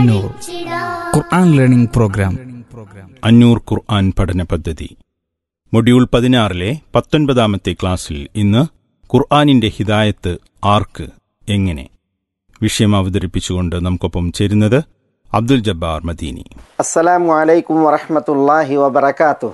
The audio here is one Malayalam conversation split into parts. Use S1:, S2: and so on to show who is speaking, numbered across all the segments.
S1: അന്നൂർ ഖുർആൻ ലേണിംഗ് പ്രോഗ്രാം
S2: അഞ്ഞൂർ ഖുർആൻ പഠന പദ്ധതി മൊഡ്യൂൾ പതിനാറിലെ പത്തൊൻപതാമത്തെ ക്ലാസ്സിൽ ഇന്ന് ഖുർആനിന്റെ ഹിദായത്ത് ആർക്ക് എങ്ങനെ വിഷയം അവതരിപ്പിച്ചുകൊണ്ട് നമുക്കൊപ്പം ചേരുന്നത് അബ്ദുൽ ജബ്ബാർ മദീനി
S3: السلام عليكم ورحمة الله وبركاته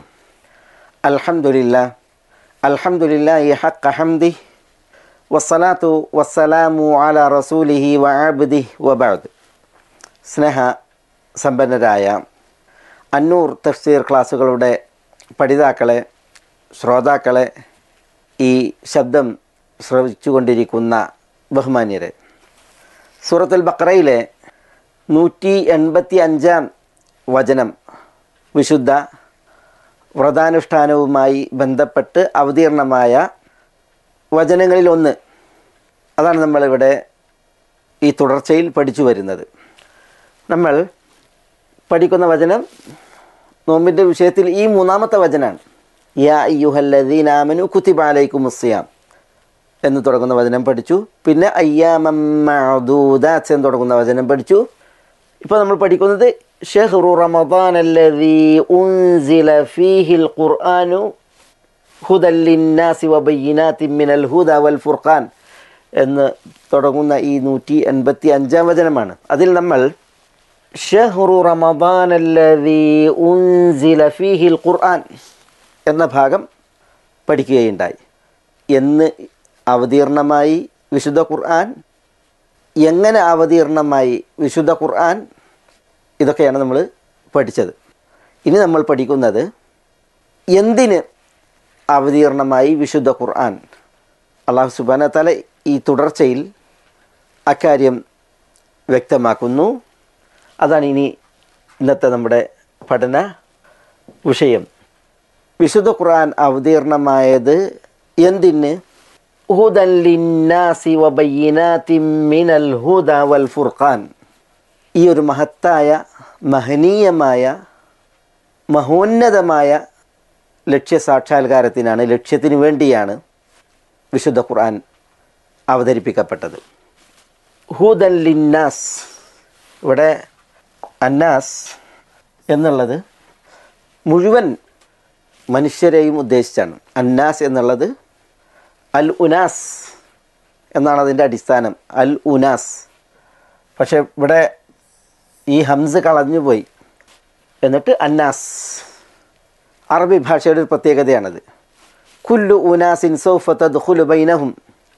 S3: الحمد لله الحمد لله حق حمده والصلاة والسلام على رسوله وعبده وبعد സ്നേഹ സമ്പന്നരായ അന്നൂർ തഫ്സീർ ക്ലാസ്സുകളുടെ പഠിതാക്കളെ ശ്രോതാക്കളെ ഈ ശബ്ദം ശ്രവിച്ചുകൊണ്ടിരിക്കുന്ന ബഹുമാന്യരെ സൂറത്തുൽ ബക്രയിലെ നൂറ്റി എൺപത്തി അഞ്ചാം വചനം വിശുദ്ധ വ്രതാനുഷ്ഠാനവുമായി ബന്ധപ്പെട്ട് അവതീർണമായ വചനങ്ങളിൽ ഒന്ന് അതാണ് നമ്മളിവിടെ ഈ തുടർച്ചയിൽ പഠിച്ചു വരുന്നത് നമ്മൾ പഠിക്കുന്ന വചനം നോമ്പിൻ്റെ വിഷയത്തിൽ ഈ മൂന്നാമത്തെ വചനാണ് യാ അയ്യുഹല്ലദീനാമനു കുത്തിബാലൈക്കും മുസ്യാം എന്ന് തുടങ്ങുന്ന വചനം പഠിച്ചു പിന്നെ അയ്യാമൂദാസ് എന്ന് തുടങ്ങുന്ന വചനം പഠിച്ചു ഇപ്പോൾ നമ്മൾ പഠിക്കുന്നത് ഷെഹ്റു റമദാൻ അല്ലദീ ഉൻസില ഫീഹിൽ ഖുർആനു ഹുദല്ലിന്നാസി വബയ്യിനാത്തി മിനൽ ഹുദ വൽ ഫുർഖാൻ എന്ന് തുടങ്ങുന്ന ഈ നൂറ്റി എൺപത്തി അഞ്ചാം വചനമാണ് അതിൽ നമ്മൾ ഷെഹ്റു റമദാൻ അല്ലദീ ഉൻസില ഫീഹിൽ ഖുർആൻ എന്ന ഭാഗം പഠിക്കുകയുണ്ടായി എന്ന് അവതീർണമായി വിശുദ്ധ ഖുർആൻ എങ്ങനെ അവതീർണമായി വിശുദ്ധ ഖുർആൻ ഇതൊക്കെയാണ് നമ്മൾ പഠിച്ചത് ഇനി നമ്മൾ പഠിക്കുന്നത് എന്തിന് അവതീർണമായി വിശുദ്ധ ഖുർആൻ അള്ളാഹു സുബാന തല ഈ തുടർച്ചയിൽ അക്കാര്യം വ്യക്തമാക്കുന്നു അതാണ് ഇനി ഇന്നത്തെ നമ്മുടെ പഠന വിഷയം വിശുദ്ധ ഖുർആൻ അവതീർണമായത് എന്തിന് ഹുദൻ ലിന്നാസി വബയ്യിനാത്തിൻ മിനൽ ഹുദ വൽ ഫുർഖാൻ ഈ ഒരു മഹത്തായ മഹനീയമായ മഹോന്നതമായ ലക്ഷ്യ സാക്ഷാത്കാരത്തിനാണ് ലക്ഷ്യത്തിന് വേണ്ടിയാണ് വിശുദ്ധ ഖുർആൻ അവതരിപ്പിക്കപ്പെട്ടത് ഹൂദൻ ലിന്നാസ് ഇവിടെ അന്നാസ് എന്നുള്ളത് മുഴുവൻ മനുഷ്യരെയും ഉദ്ദേശിച്ചാണ് അന്നാസ് എന്നുള്ളത് അൽ ഉനാസ് എന്നാണ് അതിൻ്റെ അടിസ്ഥാനം അൽ ഉനാസ് പക്ഷെ ഇവിടെ ഈ ഹംസ് കളഞ്ഞുപോയി എന്നിട്ട് അന്നാസ് അറബി ഭാഷയുടെ ഒരു പ്രത്യേകതയാണത് കുല്ലു ഉനാസിൻ സൗഫത്ത ദുഖുലു ബൈനഹും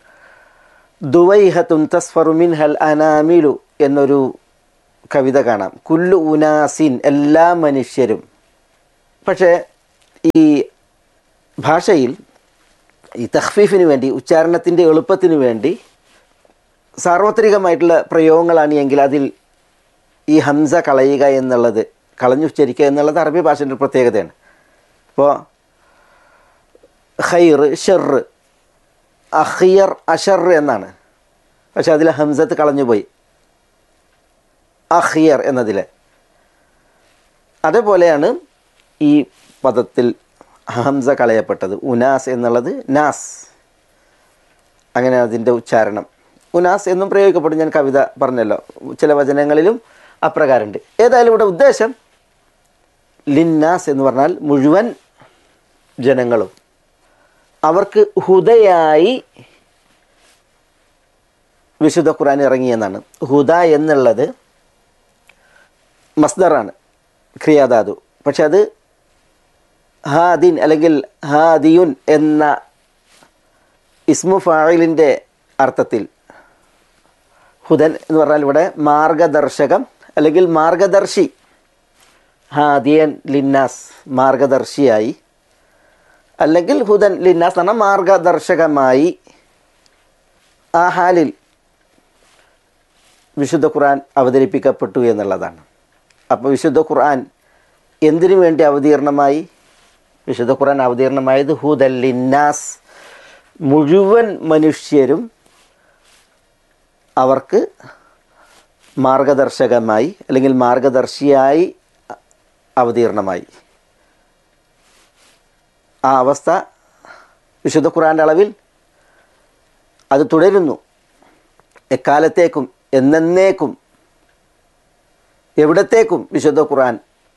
S3: ദുവൈഹത്തുൻ തസ്ഫറു മിൻഹൽ അനാമിലു എന്നൊരു കവിത കാണാം കുല്ലു ഉനാസിൻ എല്ലാ മനുഷ്യരും പക്ഷേ ഈ ഭാഷയിൽ ഈ തഹ്ഫീഫിന് വേണ്ടി ഉച്ചാരണത്തിൻ്റെ എളുപ്പത്തിന് വേണ്ടി സാർവത്രികമായിട്ടുള്ള പ്രയോഗങ്ങളാണ് എങ്കിൽ അതിൽ ഈ ഹംസ കളയുക എന്നുള്ളത് കളഞ്ഞുച്ചരിക്കുക എന്നുള്ളത് അറബി ഭാഷൻ്റെ ഒരു പ്രത്യേകതയാണ് ഇപ്പോൾ ഖൈർ ഷെർ അഹിയർ അഷർ എന്നാണ് പക്ഷെ അതിൽ ഹംസത്ത് കളഞ്ഞുപോയി അഹിയർ എന്നതിൽ അതേപോലെയാണ് ഈ പദത്തിൽ ഹംസ കളയപ്പെട്ടത് ഉനാസ് എന്നുള്ളത് നാസ് അങ്ങനെ അതിൻ്റെ ഉച്ചാരണം ഉനാസ് എന്നും പ്രയോഗിക്കപ്പെടും ഞാൻ കവിത പറഞ്ഞല്ലോ ചില വചനങ്ങളിലും അപ്രകാരമുണ്ട് ഏതായാലും ഇവിടെ ഉദ്ദേശം ലിന്നാസ് എന്ന് പറഞ്ഞാൽ മുഴുവൻ ജനങ്ങളും അവർക്ക് ഹുദയായി വിശുദ്ധ ഖുർആൻ ഇറങ്ങിയെന്നാണ് ഹുദ എന്നുള്ളത് മസ്ദറാണ് ക്രിയാധാതു പക്ഷെ അത് ഹാദിൻ അല്ലെങ്കിൽ ഹാദിയുൻ എന്ന ഇസ്മു ഫായിലിൻ്റെ അർത്ഥത്തിൽ ഹുദൻ എന്ന് പറഞ്ഞാൽ ഇവിടെ മാർഗദർശകം അല്ലെങ്കിൽ മാർഗദർശി ഹാദിയൻ ലിന്നാസ് മാർഗദർശിയായി അല്ലെങ്കിൽ ഹുദൻ ലിന്നാസ് എന്ന് പറഞ്ഞാൽ മാർഗദർശകമായി ആ ഹാലിൽ വിശുദ്ധ ഖുർആൻ അവതരിപ്പിക്കപ്പെട്ടു എന്നുള്ളതാണ് അപ്പോൾ വിശുദ്ധ ഖുർആൻ എന്തിനു വേണ്ടി അവതീർണമായി വിശുദ്ധ ഖുർആൻ അവതീർണമായത് ഹുദൻ ലിന്നാസ് മുഴുവൻ മനുഷ്യരും അവർക്ക് മാർഗദർശകമായി അല്ലെങ്കിൽ മാർഗദർശിയായി അവതീർണമായി ആ അവസ്ഥ വിശുദ്ധ ഖുറാൻ്റെ അളവിൽ അത് തുടരുന്നു എക്കാലത്തേക്കും എന്നേക്കും എവിടത്തേക്കും വിശുദ്ധ ഖുർആൻ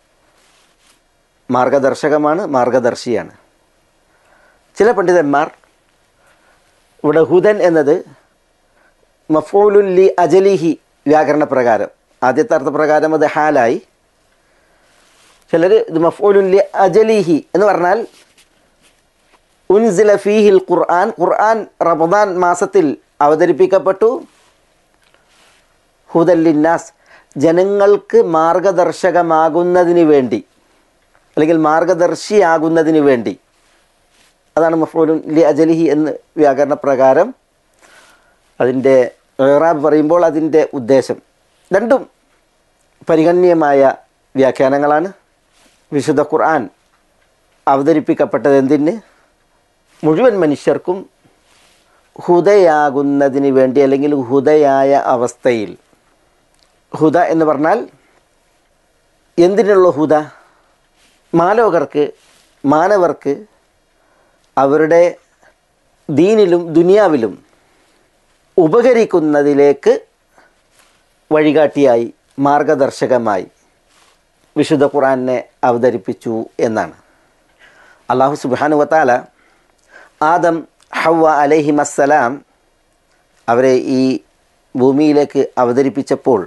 S3: മാർഗദർശകമാണ് മാർഗദർശിയാണ് ചില പണ്ഡിതന്മാർ ഇവിടെ ഹുദൻ എന്നത് മഫൂലുല്ലി അജലിഹി വ്യാകരണ പ്രകാരം ആദ്യത്തെ അർത്ഥപ്രകാരം അത് ഹാലായി ചിലർ ഇത് മഫൂലുല്ലി അജലിഹി എന്ന് പറഞ്ഞാൽ ഉൻസില ഫീഹിൽ ഖുർആൻ ഖുർആൻ റമദാൻ മാസത്തിൽ അവതരിപ്പിക്കപ്പെട്ടു ഹുദല്ലിന്നാസ് ജനങ്ങൾക്ക് മാർഗദർശകമാകുന്നതിന് വേണ്ടി അല്ലെങ്കിൽ മാർഗദർശിയാകുന്നതിന് വേണ്ടി അതാണ് മഫൂലുൻ ലി അജലിഹി എന്ന് വ്യാകരണ പ്രകാരം അതിൻ്റെ ഏറാബ് പറയുമ്പോൾ അതിൻ്റെ ഉദ്ദേശം രണ്ടും പരിഗണ്യമായ വ്യാഖ്യാനങ്ങളാണ് വിശുദ്ധ ഖുർആൻ അവതരിപ്പിക്കപ്പെട്ടത് എന്തിന് മുഴുവൻ മനുഷ്യർക്കും ഹുദയാകുന്നതിന് വേണ്ടി അല്ലെങ്കിൽ ഹുദയായ അവസ്ഥയിൽ ഹുദ എന്ന് പറഞ്ഞാൽ എന്തിനുള്ള ഹുദ മാലോകർക്ക് മാനവർക്ക് അവരുടെ ദീനിലും ദുനിയാവിലും ഉപകരിക്കുന്നതിലേക്ക് വഴികാട്ടിയായി മാർഗദർശകമായി വിശുദ്ധ ഖുറാനെ അവതരിപ്പിച്ചു എന്നാണ് അള്ളാഹു സുബാനുവത്താല ആദം ഹവ അലഹിമസ്സലാം അവരെ ഈ ഭൂമിയിലേക്ക് അവതരിപ്പിച്ചപ്പോൾ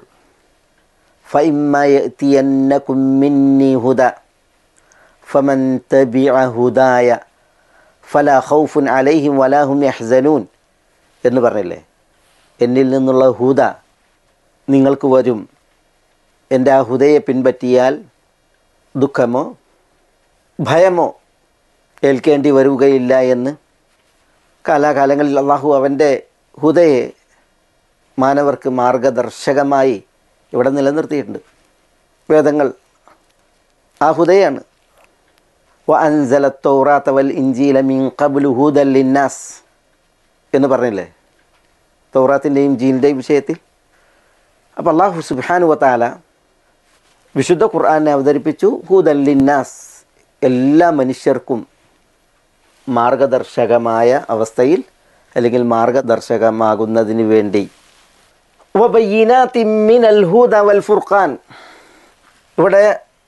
S3: ഫൈമയത്തിയന്നകുമ്മിന്നി ഹുദ ഫമൻ തബിഅ ഹുദായ ഫല ഖൗഫുൻ അലൈഹിം വലാഹും യഹ്സനൂൻ എന്ന് പറഞ്ഞില്ലേ എന്നിൽ നിന്നുള്ള ഹുദ നിങ്ങൾക്ക് വരും എൻ്റെ ആ ഹുദയെ പിൻപറ്റിയാൽ ദുഃഖമോ ഭയമോ ഏൽക്കേണ്ടി വരുകയില്ല എന്ന് കാലാകാലങ്ങളിൽ അള്ളാഹു അവൻ്റെ ഹുദയെ മാനവർക്ക് മാർഗദർശകമായി ഇവിടെ നിലനിർത്തിയിട്ടുണ്ട് വേദങ്ങൾ ആ ഹുദയാണ് വ അൻസല തൗറാത്ത വൽ ഇഞ്ചീല മിൻ ഖബ്ലു ഹുദൽ ലിന്നാസ് എന്ന് പറഞ്ഞില്ലേ തൗറാത്തിൻ്റെയും ജീലിൻ്റെയും വിഷയത്തിൽ അപ്പോൾ അള്ളാഹു സുബാനു വത്താല വിശുദ്ധ ഖുർആനെ അവതരിപ്പിച്ചു ഹുദൽ ലിന്നാസ് എല്ലാ മനുഷ്യർക്കും മാർഗദർശകമായ അവസ്ഥയിൽ അല്ലെങ്കിൽ മാർഗദർശകമാകുന്നതിന് വേണ്ടി വബയ്യിനാത്തിൻ മിനൽ ഹുദ വൽ ഫുർഖാൻ ഇവിടെ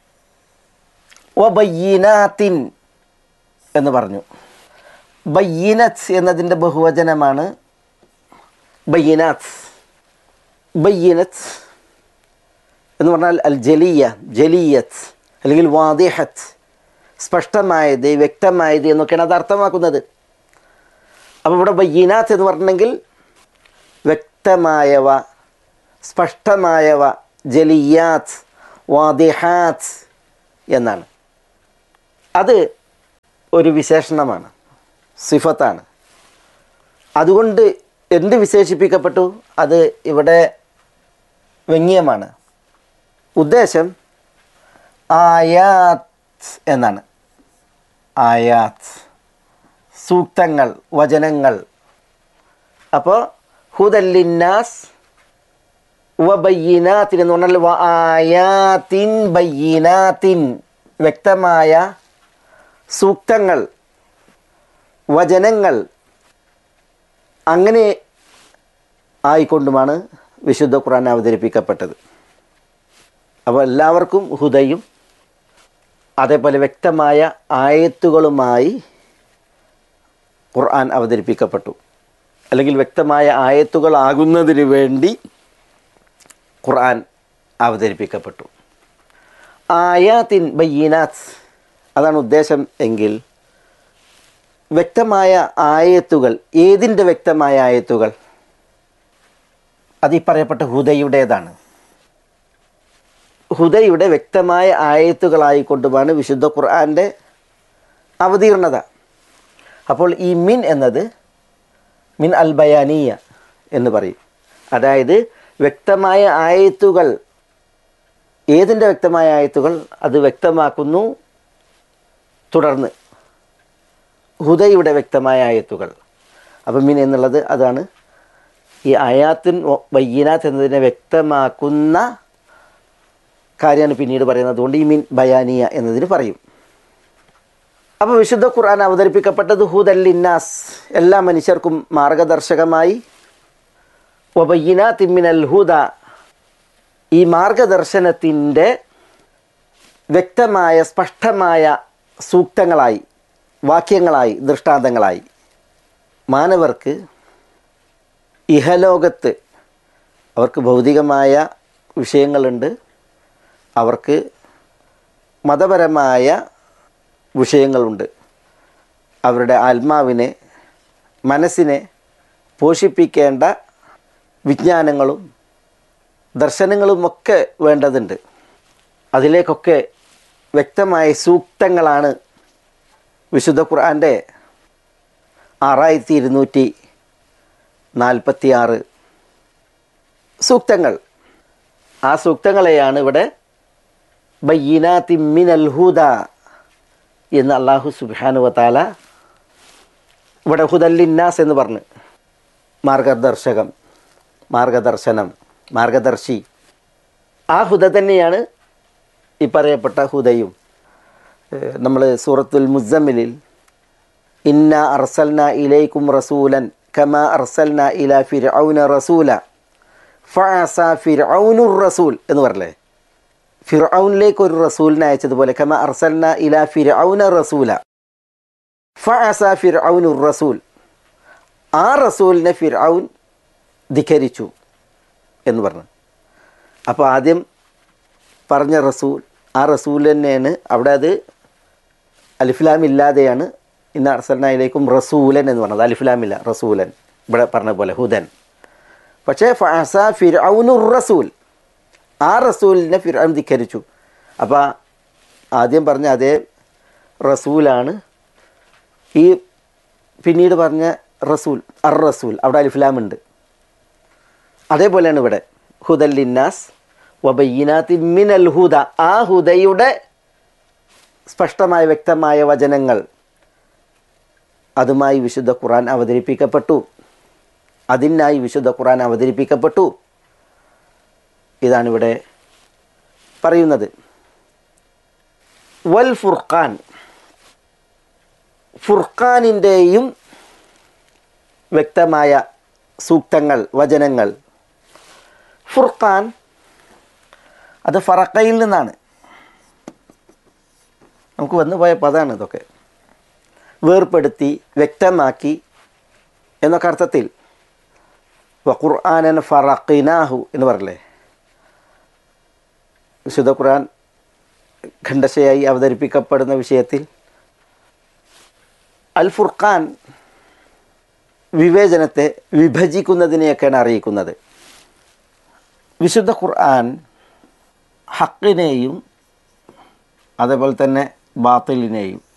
S3: വബയ്യിനാത്തിൻ എന്ന് പറഞ്ഞു ബയ്യിനത്ത് എന്നതിൻ്റെ ബഹുവചനമാണ് ബയ്യിനാത്ത് ബയ്യിനത്ത് എന്ന് പറഞ്ഞാൽ അൽ ജലിയ ജലിയത്ത് അല്ലെങ്കിൽ വാദിഹത്ത് സ്പഷ്ടമായത് വ്യക്തമായത് എന്നൊക്കെയാണ് അത് അർത്ഥമാക്കുന്നത് അപ്പോൾ ഇവിടെ ബയ്യനാത്ത് എന്ന് പറഞ്ഞെങ്കിൽ വ്യക്തമായവ സ്പഷ്ടമായവ ജലിയാത്ത് വാദിഹാത്ത് എന്നാണ് അത് ഒരു വിശേഷണമാണ് സിഫത്താണ് അതുകൊണ്ട് എന്ത് വിശേഷിപ്പിക്കപ്പെട്ടു അത് ഇവിടെ വ്യംഗ്യമാണ് ഉദ്ദേശം ആയാത്ത് എന്നാണ് ആയാത്ത് സൂക്തങ്ങൾ വചനങ്ങൾ അപ്പോൾ ഹുദല്ലിന്നാസ് വബയ്യിനാത്തിൻ എന്ന് പറഞ്ഞാൽ വ ആയാത്തിൻ ബയ്യിനാത്തിൻ വ്യക്തമായ സൂക്തങ്ങൾ വചനങ്ങൾ അങ്ങനെ ആയിക്കൊണ്ടുമാണ് വിശുദ്ധ ഖുർആൻ അവതരിപ്പിക്കപ്പെട്ടത് അപ്പോൾ എല്ലാവർക്കും ഹുദയും അതേപോലെ വ്യക്തമായ ആയത്തുകളുമായി ഖുർആൻ അവതരിപ്പിക്കപ്പെട്ടു അല്ലെങ്കിൽ വ്യക്തമായ ആയത്തുകളാകുന്നതിന് വേണ്ടി ഖുർആൻ അവതരിപ്പിക്കപ്പെട്ടു ആയാത്തിൻ ബയ്യനാത്ത് അതാണ് ഉദ്ദേശം എങ്കിൽ വ്യക്തമായ ആയത്തുകൾ ഏതിൻ്റെ വ്യക്തമായ ആയത്തുകൾ അത് ഈ പറയപ്പെട്ട ഹുദയുടേതാണ് ഹുദയുടെ വ്യക്തമായ ആയത്തുകളായിക്കൊണ്ടുമാണ് വിശുദ്ധ ഖുർആൻ്റെ അവതീർണത അപ്പോൾ ഈ മിൻ എന്നത് മിൻ അൽ ബയാനീയ എന്ന് പറയും അതായത് വ്യക്തമായ ആയത്തുകൾ ഏതിൻ്റെ വ്യക്തമായ ആയത്തുകൾ അത് വ്യക്തമാക്കുന്നു തുടർന്ന് ഹുദയുടെ വ്യക്തമായ ആയത്തുകൾ അപ്പം മിൻ എന്നുള്ളത് അതാണ് ഈ ആയാത്തിൻ ബയ്യനാത്ത് എന്നതിനെ വ്യക്തമാക്കുന്ന കാര്യമാണ് പിന്നീട് പറയുന്നത് അതുകൊണ്ട് ഈ മീൻ ബയാനിയ എന്നതിന് പറയും അപ്പോൾ വിശുദ്ധ ഖുർആൻ അവതരിപ്പിക്കപ്പെട്ടത് ഹുദല്ലിന്നാസ് എല്ലാ മനുഷ്യർക്കും മാർഗദർശകമായി വബയ്യന തിമ്മിനൽ ഹുദ ഈ മാർഗദർശനത്തിൻ്റെ വ്യക്തമായ സ്പഷ്ടമായ സൂക്തങ്ങളായി വാക്യങ്ങളായി ദൃഷ്ടാന്തങ്ങളായി മാനവർക്ക് ഇഹലോകത്ത് അവർക്ക് ഭൗതികമായ വിഷയങ്ങളുണ്ട് അവർക്ക് മതപരമായ വിഷയങ്ങളുണ്ട് അവരുടെ ആത്മാവിനെ മനസ്സിനെ പോഷിപ്പിക്കേണ്ട വിജ്ഞാനങ്ങളും ദർശനങ്ങളുമൊക്കെ വേണ്ടതുണ്ട് അതിലേക്കൊക്കെ വ്യക്തമായ സൂക്തങ്ങളാണ് വിശുദ്ധ ഖുർആൻ്റെ ആറായിരത്തി ഇരുന്നൂറ്റി നാൽപ്പത്തി ആറ് സൂക്തങ്ങൾ ആ സൂക്തങ്ങളെയാണ് ഇവിടെ ബയ്യനാത്തി മിനൽ ഹുദ എന്ന് അള്ളാഹു സുബാനുവത്താല ഇവിടെ ഹുദല്ലിന്നാസ് എന്ന് പറഞ്ഞ് മാർഗദർശകം മാർഗദർശനം മാർഗദർശി ആ ഹുദ തന്നെയാണ് ഈ പറയപ്പെട്ട ഹുദയും നമ്മൾ സൂറത്തുൽ മുസമ്മിലിൽ ഇന്ന അർസൽന ഇലൈക്കും റസൂലൻ കമ അർസൽന ഇല ഫിർഔന റസൂല ഫഅസ ഫിർഔനുർ റസൂൽ എന്ന് പറയല്ലേ ഫിർഔനിലേക്ക് ഒരു റസൂലിനെ അയച്ചതുപോലെ കമ അർസൽന ഇല ഫിർഔന റസൂല ഫഅസ ഫിർഔനുർ റസൂൽ ആ റസൂലിനെ ഫിർഔൻ ധിഖരിച്ചു എന്ന് പറഞ്ഞു അപ്പോൾ ആദ്യം പറഞ്ഞ റസൂൽ ആ റസൂൽ തന്നെയാണ് അവിടെ അത് അലിഫ്ലാം ഇല്ലാതെയാണ് ഇന്ന് അർസലിനായിലേക്കും റസൂലൻ എന്ന് പറഞ്ഞത് അലിഫ്ലാമില്ല റസൂലൻ ഇവിടെ പറഞ്ഞ പോലെ ഹുദൻ പക്ഷേ ഫഅസ ഫിർഔനുർ റസൂൽ ആ റസൂലിനെ ഫിർഔൻ ധിക്കരിച്ചു അപ്പോൾ ആദ്യം പറഞ്ഞ അതേ റസൂലാണ് ഈ പിന്നീട് പറഞ്ഞ റസൂൽ അർ റസൂൽ അവിടെ അലിഫ്ലാം ഉണ്ട് അതേപോലെയാണ് ഇവിടെ ഹുദല്ലിന്നാസ് വബയ്യനാത്തി മിനൽ ഹുദ ആ ഹുദയുടെ സ്പഷ്ടമായ വ്യക്തമായ വചനങ്ങൾ അതുമായി വിശുദ്ധ ഖുറാൻ അവതരിപ്പിക്കപ്പെട്ടു അതിനായി വിശുദ്ധ ഖുറാൻ അവതരിപ്പിക്കപ്പെട്ടു ഇതാണിവിടെ പറയുന്നത് വൽ ഫുർഖാൻ ഫുർഖാനിൻ്റെയും വ്യക്തമായ സൂക്തങ്ങൾ വചനങ്ങൾ ഫുർഖാൻ അത് ഫറക്കയിൽ നിന്നാണ് നമുക്ക് വന്നു പോയ പദമാണ് ഇതൊക്കെ വേർപ്പെടുത്തി വ്യക്തമാക്കി എന്നൊക്കെ അർത്ഥത്തിൽ ഖുർആാനൻ ഫറഖിനാഹു എന്ന് പറയല്ലേ വിശുദ്ധ ഖുർആൻ ഖണ്ഡശയായി അവതരിപ്പിക്കപ്പെടുന്ന വിഷയത്തിൽ അൽ ഫുർഖാൻ വിവേചനത്തെ വിഭജിക്കുന്നതിനെയൊക്കെയാണ് അറിയിക്കുന്നത് വിശുദ്ധ ഖുർആൻ ഹക്കിനെയും അതേപോലെ തന്നെ ബാത്തിലിനെയും